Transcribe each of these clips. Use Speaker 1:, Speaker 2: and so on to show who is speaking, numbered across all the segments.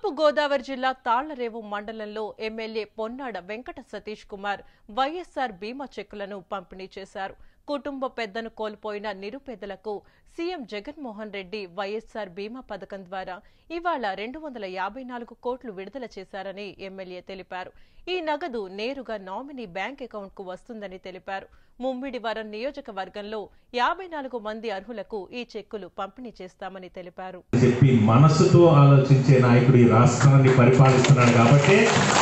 Speaker 1: తూర్పు గోదావరి జిల్లా తాళ్లరేవు మండలంలో ఎమ్మెల్యే పొన్నాడ వెంకట సతీష్ కుమార్ వైఎస్సార్ బీమా చెక్కులను పంపిణీ చేశారు కుటుంబ పెద్దను కోల్పోయిన నిరుపేదలకు సీఎం జగన్మోహన్ రెడ్డి వైఎస్సార్ బీమా పథకం ద్వారా ఇవాళ రెండు వందల యాభై నాలుగు కోట్లు విడుదల చేశారని ఎమ్మెల్యే తెలిపారు ఈ నగదు నేరుగా నామినీ బ్యాంక్ అకౌంట్కు వస్తుందని తెలిపారు ముమ్మిడివరం నియోజకవర్గంలో యాభై నాలుగు మంది అర్హులకు ఈ చెక్కులు పంపిణీ చేస్తామని తెలిపారు
Speaker 2: చెప్పి మనసుతో ఆలోచించే నాయకుడు ఈ రాష్ట్రాన్ని పరిపాలిస్తున్నాడు కాబట్టి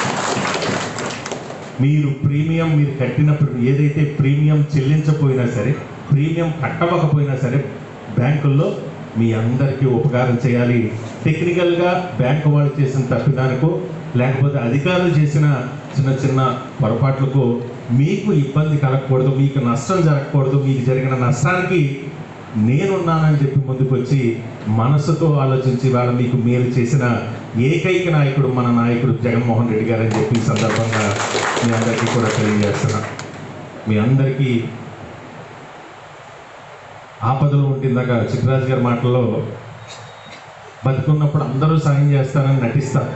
Speaker 2: మీరు ప్రీమియం మీరు కట్టినప్పుడు ఏదైతే ప్రీమియం చెల్లించకపోయినా సరే ప్రీమియం కట్టవకపోయినా సరే బ్యాంకుల్లో మీ అందరికీ ఉపకారం చేయాలి టెక్నికల్గా బ్యాంకు వాళ్ళు చేసిన తప్పిదానికో లేకపోతే అధికారులు చేసిన చిన్న చిన్న పొరపాట్లకు మీకు ఇబ్బంది కలగకూడదు మీకు నష్టం జరగకూడదు మీకు జరిగిన నష్టానికి నేనున్నానని చెప్పి ముందుకు వచ్చి మనసుతో ఆలోచించి వాళ్ళ మీకు మేలు చేసిన ఏకైక నాయకుడు మన నాయకుడు జగన్మోహన్ రెడ్డి గారు అని చెప్పి ఈ సందర్భంగా మీ అందరికీ కూడా తెలియజేస్తున్నా మీ అందరికీ ఆపదలు ఉంటుందాక చిట్రాజు గారి మాటల్లో బతుకున్నప్పుడు అందరూ సాయం చేస్తారని నటిస్తారు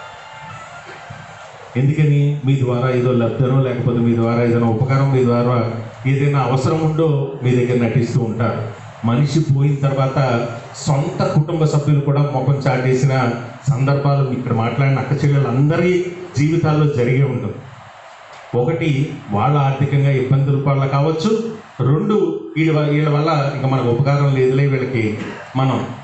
Speaker 2: ఎందుకని మీ ద్వారా ఏదో లబ్ధనో లేకపోతే మీ ద్వారా ఏదైనా ఉపకారం మీ ద్వారా ఏదైనా అవసరం ఉందో మీ దగ్గర నటిస్తూ ఉంటారు మనిషి పోయిన తర్వాత సొంత కుటుంబ సభ్యులు కూడా ముఖం చాటేసిన సందర్భాలు ఇక్కడ మాట్లాడిన అక్క చెల్లెలందరి జీవితాల్లో జరిగే ఉంటుంది ఒకటి వాళ్ళ ఆర్థికంగా ఇబ్బందుల వల్ల కావచ్చు రెండు వీళ్ళ వీళ్ళ వల్ల ఇంకా మనకు ఉపకారం లేదులే వీళ్ళకి మనం